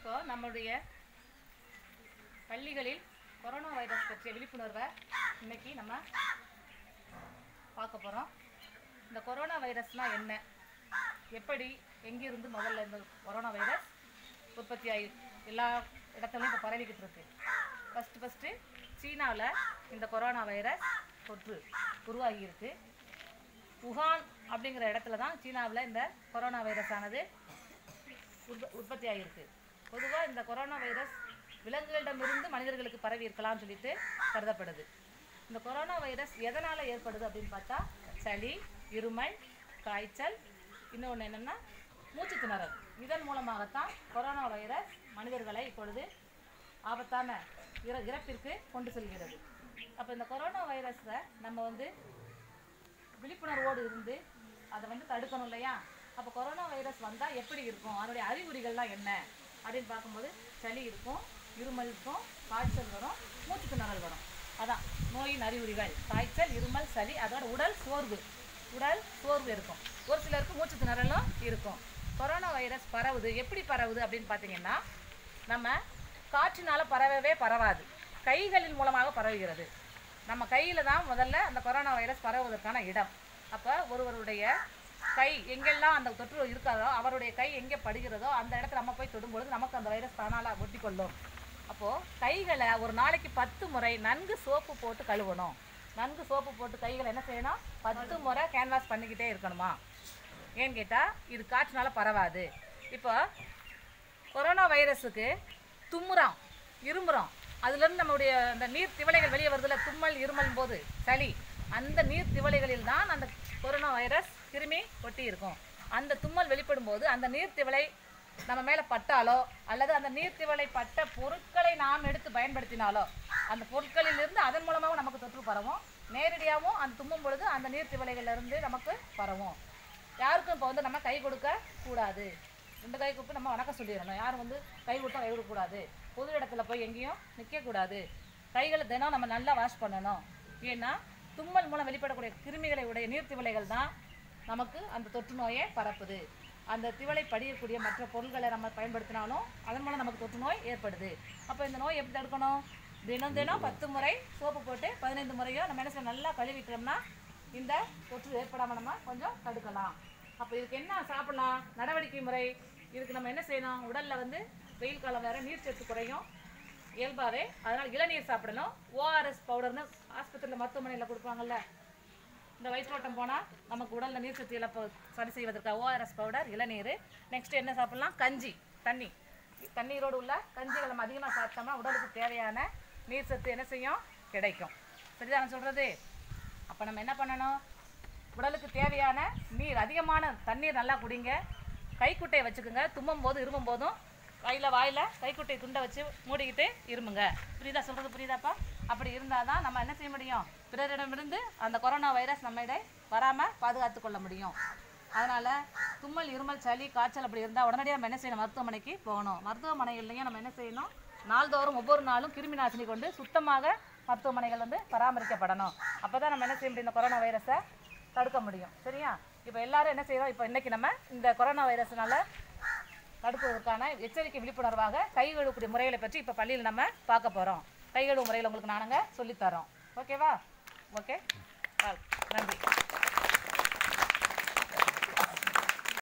இப்போ நம்மளுடைய பள்ளிகளில் கொரோனா வைரஸ் பற்றிய விழிப்புணர்வை இன்னைக்கு நம்ம பார்க்க போகிறோம் இந்த கொரோனா வைரஸ்னால் என்ன எப்படி எங்கிருந்து முதல்ல இந்த கொரோனா வைரஸ் உற்பத்தி ஆகி எல்லா இடத்துலையும் இப்போ பரவிக்கிட்டு இருக்கு ஃபஸ்ட்டு ஃபஸ்ட்டு சீனாவில் இந்த கொரோனா வைரஸ் தொற்று உருவாகி இருக்கு wuhan அப்படிங்கிற இடத்துல தான் சீனாவில் இந்த கொரோனா வைரஸ் ஆனது உற்ப- உற்பத்தி ஆகியிருக்கு பொதுவாக இந்த கொரோனா வைரஸ் விலங்குகளிடமிருந்து மனிதர்களுக்கு பரவி இருக்கலாம்னு சொல்லிட்டு கருதப்படுது இந்த கொரோனா வைரஸ் எதனால் ஏற்படுது அப்படின்னு பார்த்தா சளி இருமல் காய்ச்சல் இன்னொன்று என்னென்னா மூச்சு திணறல் இதன் மூலமாகத்தான் கொரோனா வைரஸ் மனிதர்களை இப்பொழுது ஆபத்தான இற இறப்பிற்கு கொண்டு செல்கிறது அப்போ இந்த கொரோனா வைரஸை நம்ம வந்து விழிப்புணர்வோடு இருந்து அதை வந்து தடுக்கணும் இல்லையா அப்போ கொரோனா வைரஸ் வந்தால் எப்படி இருக்கும் அதனுடைய அறிகுறிகள்லாம் என்ன அப்படின்னு பார்க்கும்போது சளி இருக்கும் இருமல் இருக்கும் காய்ச்சல் வரும் மூச்சு திணறல் வரும் அதான் நோயின் அறிகுறிகள் காய்ச்சல் இருமல் சளி அதோட உடல் சோர்வு உடல் சோர்வு இருக்கும் ஒரு சிலருக்கு மூச்சு திணறலும் இருக்கும் கொரோனா வைரஸ் பரவுது எப்படி பரவுது அப்படின்னு பார்த்தீங்கன்னா நம்ம காற்றினால பரவவே பரவாது கைகளின் மூலமாக பரவுகிறது நம்ம கையில் தான் முதல்ல அந்த கொரோனா வைரஸ் பரவுவதற்கான இடம் அப்போ ஒருவருடைய கை எங்கெல்லாம் அந்த தொற்று இருக்காதோ அவருடைய கை எங்கே படுகிறதோ அந்த இடத்துல நம்ம போய் தொடும்பொழுது நமக்கு அந்த வைரஸ் தானால ஒட்டி கொள்ளும் அப்போது கைகளை ஒரு நாளைக்கு பத்து முறை நன்கு சோப்பு போட்டு கழுவணும் நன்கு சோப்பு போட்டு கைகளை என்ன செய்யணும் பத்து முறை கேன்வாஸ் பண்ணிக்கிட்டே இருக்கணுமா ஏன்னு கேட்டால் இது காற்றுனால பரவாது இப்போ கொரோனா வைரஸுக்கு தும்முறோம் இருமுறோம் அதுலேருந்து நம்மளுடைய அந்த நீர் திவலைகள் வெளியே வருதுல தும்மல் இருமல் போது சளி அந்த நீர் திவலைகளில் தான் அந்த கொரோனா வைரஸ் கிருமி ஒட்டி இருக்கும் அந்த தும்மல் வெளிப்படும் போது அந்த நீர் திவலை நம்ம மேலே பட்டாலோ அல்லது அந்த நீர் திவலை பட்ட பொருட்களை நாம் எடுத்து பயன்படுத்தினாலோ அந்த பொருட்களிலிருந்து அதன் மூலமாகவும் நமக்கு தொற்று பரவும் நேரடியாகவும் அந்த தும்மும் பொழுது அந்த நீர் திவலைகள்ல இருந்து நமக்கு பரவும் யாருக்கும் இப்போ வந்து நம்ம கை கொடுக்க கூடாது ரெண்டு கை கூப்பி நம்ம வணக்கம் சொல்லிடணும் யாரும் வந்து கை கொடுத்தா கை கொடுக்கக்கூடாது பொது இடத்துல போய் எங்கேயும் நிற்கக்கூடாது கைகளை தினம் நம்ம நல்லா வாஷ் பண்ணணும் ஏன்னா தும்மல் மூலம் வெளிப்படக்கூடிய கிருமிகளை உடைய நீர்த்திவலைகள் தான் நமக்கு அந்த தொற்று நோயை பரப்புது அந்த திவலை படியக்கூடிய மற்ற பொருள்களை நம்ம பயன்படுத்தினாலும் அதன் மூலம் நமக்கு தொற்று நோய் ஏற்படுது அப்போ இந்த நோய் எப்படி தடுக்கணும் தினம் தினம் பத்து முறை சோப்பு போட்டு பதினைந்து முறையோ நம்ம என்ன செய்யணும் நல்லா கழுவிட்டோம்னா இந்த தொற்று ஏற்படாமல் நம்ம கொஞ்சம் தடுக்கலாம் அப்போ இதுக்கு என்ன சாப்பிடலாம் நடவடிக்கை முறை இதுக்கு நம்ம என்ன செய்யணும் உடலில் வந்து வெயில் காலம் வேறு நீர் சத்து குறையும் இயல்பாகவே அதனால் இளநீர் சாப்பிடணும் ஓஆர்எஸ் பவுடர்னு ஆஸ்பத்திரியில் மருத்துவமனையில் கொடுப்பாங்கல்ல இந்த வயிற்றோட்டம் போனால் நமக்கு உடலில் நீர் சத்து இழப்பு சரி செய்வதற்காக ஓஆர்எஸ் பவுடர் இளநீர் நெக்ஸ்ட் என்ன சாப்பிடலாம் கஞ்சி தண்ணி தண்ணீரோடு உள்ள கஞ்சிகள் நம்ம அதிகமாக சாப்பிட்டோம்னா உடலுக்கு தேவையான நீர் சத்து என்ன செய்யும் கிடைக்கும் சரிதானே சொல்கிறது அப்போ நம்ம என்ன பண்ணணும் உடலுக்கு தேவையான நீர் அதிகமான தண்ணீர் நல்லா குடிங்க கைக்குட்டையை வச்சுக்கோங்க தும்மும் போது இருமும் போதும் கையில் வாயில் கைக்குட்டை துண்டை வச்சு மூடிக்கிட்டு இருமுங்க புரியுதா சொல்கிறது புரியுதாப்பா அப்படி இருந்தால் தான் நம்ம என்ன செய்ய முடியும் பிறரிடமிருந்து அந்த கொரோனா வைரஸ் நம்மிட வராமல் பாதுகாத்து கொள்ள முடியும் அதனால் தும்மல் இருமல் சளி காய்ச்சல் அப்படி இருந்தால் உடனடியாக நம்ம என்ன செய்யணும் மருத்துவமனைக்கு போகணும் மருத்துவமனைகள்லையும் நம்ம என்ன செய்யணும் நாள்தோறும் ஒவ்வொரு நாளும் கிருமி நாசினி கொண்டு சுத்தமாக மருத்துவமனைகள் வந்து பராமரிக்கப்படணும் அப்போ தான் நம்ம என்ன செய்ய முடியும் இந்த கொரோனா வைரஸை தடுக்க முடியும் சரியா இப்போ எல்லாரும் என்ன செய்யறோம் இப்போ இன்னைக்கு நம்ம இந்த கொரோனா வைரஸ்னால தடுப்பதற்கான எச்சரிக்கை விழிப்புணர்வாக கை கழுவக்கூடிய முறைகளை பற்றி இப்போ பள்ளியில் நம்ம பார்க்க போகிறோம் கை கழுவு முறையில் உங்களுக்கு நானுங்க சொல்லித்தரோம் ஓகேவா ஓகே நன்றி